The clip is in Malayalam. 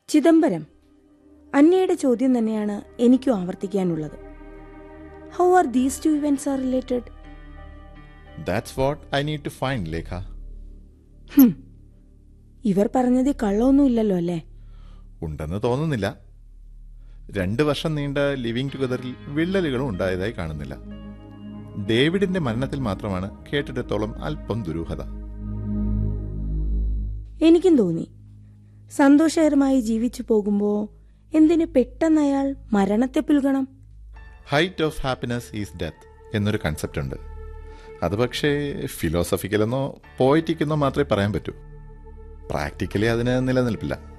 ചിദംബരം അന്നയുടെ ചോദ്യം തന്നെയാണ് എനിക്കും ആവർത്തിക്കാനുള്ളത് how are these two events are related that's what I need to find Lekha ഇവർ പറഞ്ഞതിൽ കള്ളമൊന്നുമില്ലല്ലോ അല്ലേ ഉണ്ടെന്ന് തോന്നുന്നില്ല രണ്ട് വർഷം നീണ്ട ലിവിംഗ് ടുഗദറിൽ വിള്ളലുകളും ഉണ്ടായതായി കാണുന്നില്ല ഡേവിഡിന്റെ മരണത്തിൽ മാത്രമാണ് കേട്ടിടത്തോളം അല്പം ദുരൂഹത എനിക്കും തോന്നി സന്തോഷകരമായി ജീവിച്ചു പോകുമ്പോ എന്തിന് പെട്ടെന്ന് അയാൾ മരണത്തെ പുൽകണം height of happiness is death എന്നൊരു കൺസെപ്റ്റ് ഉണ്ട് അത് പക്ഷേ ഫിലോസഫിക്കലെന്നോ പോയിറ്റിക്കെന്നോ മാത്രമേ പറയാൻ പറ്റൂ പ്രാക്ടിക്കലി അതിന് നിലനിൽപ്പില്ല